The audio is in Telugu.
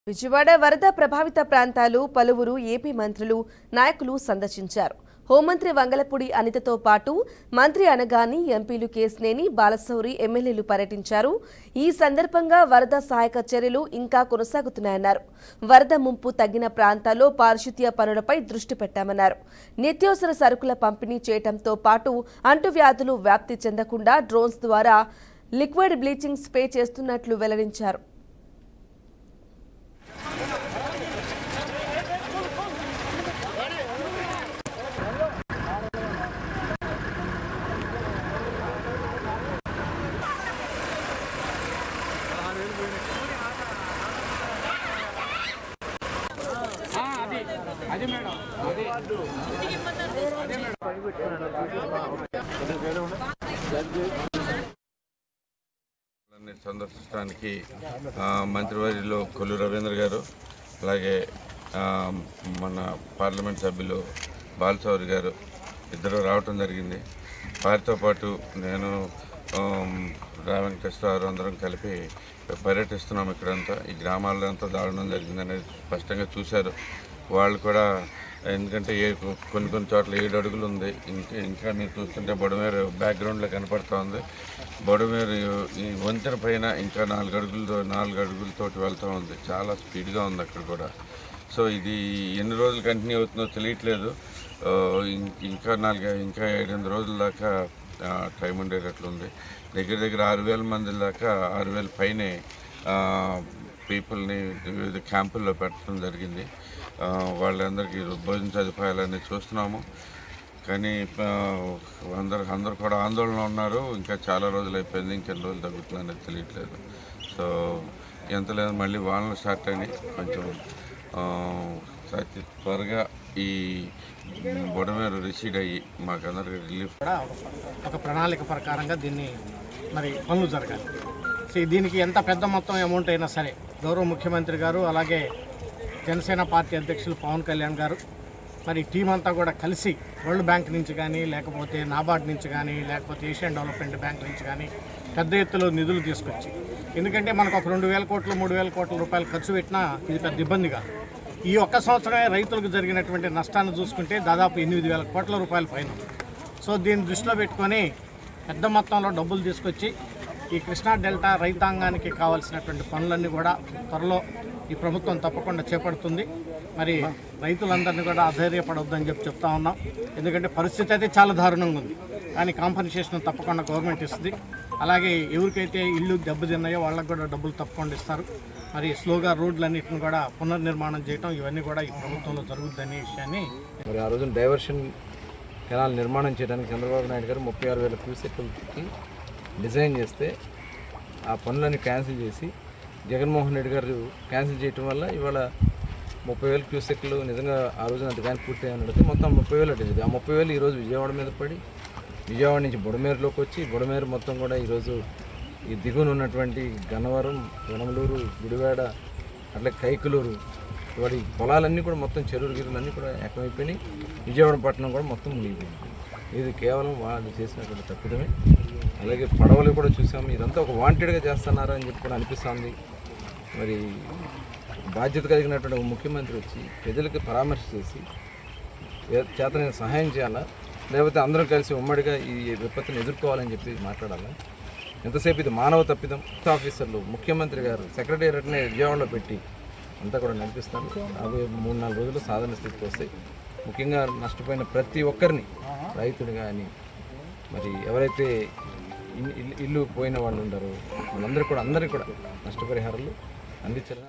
విజయవాడ వరద ప్రభావిత ప్రాంతాలు పలువురు ఏపీ మంత్రులు నాయకులు సందర్శించారు హోంమంత్రి వంగలపూడి అనితతో పాటు మంత్రి అనగాని ఎంపీలు కేసినేని బాలశౌరి ఎమ్మెల్యేలు పర్యటించారు ఈ సందర్భంగా వరద సహాయక చర్యలు ఇంకా కొనసాగుతున్నాయన్నారు వరద ముంపు తగ్గిన ప్రాంతాల్లో పారిశుద్ధ్య పనులపై దృష్టి పెట్టామన్నారు నిత్యావసర సరుకుల పంపిణీ చేయడంతో పాటు అంటువ్యాధులు వ్యాప్తి చెందకుండా డ్రోన్స్ ద్వారా లిక్విడ్ బ్లీచింగ్ స్ప్రే చేస్తున్నట్లు వెల్లడించారు ని సందర్శించడానికి ఆ, మంత్రివర్యులు కొల్లు రవీంద్ర గారు అలాగే ఆ, మన పార్లమెంట్ సభ్యులు బాలచౌరి గారు ఇద్దరు రావటం జరిగింది వారితో పాటు నేను రావెంకటేశ్వరరావు అందరం కలిపి పర్యటిస్తున్నాం ఇక్కడంతా ఈ గ్రామాల్లో అంతా దారుణం జరిగిందనేది స్పష్టంగా చూశారు వాళ్ళు కూడా ఎందుకంటే ఏ కొన్ని కొన్ని చోట్ల ఏడు అడుగులు ఉంది ఇంకా ఇంకా మీరు చూస్తుంటే బొడమేరు బ్యాక్గ్రౌండ్లో కనపడుతోంది బొడమేరు ఈ వంతెన పైన ఇంకా నాలుగు అడుగులతో నాలుగు అడుగులతోటి వెళ్తూ ఉంది చాలా స్పీడ్గా ఉంది అక్కడ కూడా సో ఇది ఎన్ని రోజులు కంటిన్యూ అవుతుందో తెలియట్లేదు ఆ, ఇం- ఇంకా నాలుగు ఇంకా ఏడెనిమిది రోజుల దాకా ఆ, టైం ఉండేటట్లుంది దగ్గర దగ్గర ఆరు వేల మంది దాకా ఆరు వేల పైనే పీపుల్ని వివిధ క్యాంపుల్లో పెట్టడం జరిగింది ఆ, వాళ్ళందరికీ భోజన సదుపాయాలన్నీ చూస్తున్నాము కానీ ఆ, అందరు అందరు కూడా ఆందోళన ఉన్నారు ఇంకా చాలా రోజులు అయిపోయింది ఇంకెన్ని రోజులు తగ్గుతుంది అనేది తెలియట్లేదు సో ఎంత లేదు మళ్ళీ వానలు స్టార్ట్ అయినాయి కొంచెం ఆ, అతి త్వరగా ఈ బుడమేరు రిసీడ్ అయ్యి మాకందరికి రిలీఫ్ కూడా ఒక ప్రణాళిక ప్రకారంగా దీన్ని మరి పనులు జరగాలి సో దీనికి ఎంత పెద్ద మొత్తం అమౌంట్ అయినా సరే గౌరవ ముఖ్యమంత్రి గారు అలాగే జనసేన పార్టీ అధ్యక్షులు పవన్ కళ్యాణ్ గారు మరి టీం అంతా కూడా కలిసి వరల్డ్ బ్యాంక్ నుంచి కానీ లేకపోతే నాబార్డ్ నుంచి కానీ లేకపోతే ఏషియన్ డెవలప్మెంట్ బ్యాంక్ నుంచి కానీ పెద్ద ఎత్తులో నిధులు తీసుకొచ్చి ఎందుకంటే మనకు ఒక రెండు వేల కోట్లు మూడు వేల కోట్ల రూపాయలు ఖర్చు పెట్టినా ఇది పెద్ద ఇబ్బంది కాదు ఈ ఒక్క సంవత్సరమే రైతులకు జరిగినటువంటి నష్టాన్ని చూసుకుంటే దాదాపు ఎనిమిది వేల కోట్ల రూపాయల పైన ఉంది. సో దీన్ని దృష్టిలో పెట్టుకొని పెద్ద మొత్తంలో డబ్బులు తీసుకొచ్చి ఈ కృష్ణా డెల్టా రైతాంగానికి కావాల్సినటువంటి పనులన్నీ కూడా త్వరలో ఈ ప్రభుత్వం తప్పకుండా చేపడుతుంది మరి రైతులందరినీ కూడా అధైర్యపడొద్దని చెప్పి చెప్తా ఉన్నాం ఎందుకంటే పరిస్థితి అయితే చాలా దారుణంగా ఉంది కానీ కాంపన్సేషన్ తప్పకుండా గవర్నమెంట్ ఇస్తుంది అలాగే ఎవరికైతే ఇల్లు దెబ్బతిన్నాయో వాళ్ళకు కూడా డబ్బులు తప్పకుండా ఇస్తారు మరి స్లోగా రోడ్లన్నింటిని కూడా పునర్నిర్మాణం చేయటం ఇవన్నీ కూడా ఈ ప్రభుత్వంలో జరుగుతుందనే విషయాన్ని మరి ఆ రోజున డైవర్షన్ కెనాల్ నిర్మాణం చేయడానికి చంద్రబాబు నాయుడు గారు ముప్పై ఆరు వేల క్యూసెక్లకి డిజైన్ చేస్తే ఆ పనులన్నీ క్యాన్సిల్ చేసి జగన్మోహన్ రెడ్డి గారు క్యాన్సిల్ చేయటం వల్ల ఇవాళ ముప్పై వేల క్యూసెక్లు నిజంగా ఆ రోజున అంత కానీ పూర్తి అయినట్టు మొత్తం ముప్పై వేలు అట్టింది ఆ ముప్పై వేలు ఈరోజు విజయవాడ మీద పడి విజయవాడ నుంచి బుడమేరులోకి వచ్చి బుడమేరు మొత్తం కూడా ఈరోజు ఈ దిగువన ఉన్నటువంటి గన్నవరం వనమలూరు గుడివాడ అట్లా కైకులూరు వాడి పొలాలన్నీ కూడా మొత్తం చెరువులు గిరువులు అన్నీ కూడా ఏకమైపోయినాయి విజయవాడ పట్టణం కూడా మొత్తం మునిగిపోయింది ఇది కేవలం వాళ్ళు చేసినటువంటి తప్పిదమే అలాగే పడవలు కూడా చూసాము ఇదంతా ఒక వాంటెడ్గా చేస్తున్నారు అని చెప్పి కూడా అనిపిస్తుంది మరి బాధ్యత కలిగినటువంటి ఒక ముఖ్యమంత్రి వచ్చి ప్రజలకు పరామర్శ చేసి ఏ- చేతనైన సహాయం చేయాలా లేకపోతే అందరం కలిసి ఉమ్మడిగా ఈ విపత్తును ఎదుర్కోవాలని చెప్పి మాట్లాడాలా ఎంతసేపు ఇది మానవ తప్పిదం ఆఫీసర్లు ముఖ్యమంత్రి గారు సెక్రటేరియట్ని విజయవాడలో పెట్టి అంతా కూడా నడిపిస్తాను అవి మూడు నాలుగు రోజులు సాధారణ స్థితికి వస్తాయి ముఖ్యంగా నష్టపోయిన ప్రతి ఒక్కరిని రైతులు కానీ మరి ఎవరైతే ఇల్లు- ఇల్లు- ఇల్లు పోయిన వాళ్ళు ఉండరో వాళ్ళందరూ కూడా అందరికీ కూడా నష్టపరిహారాలు అందించారు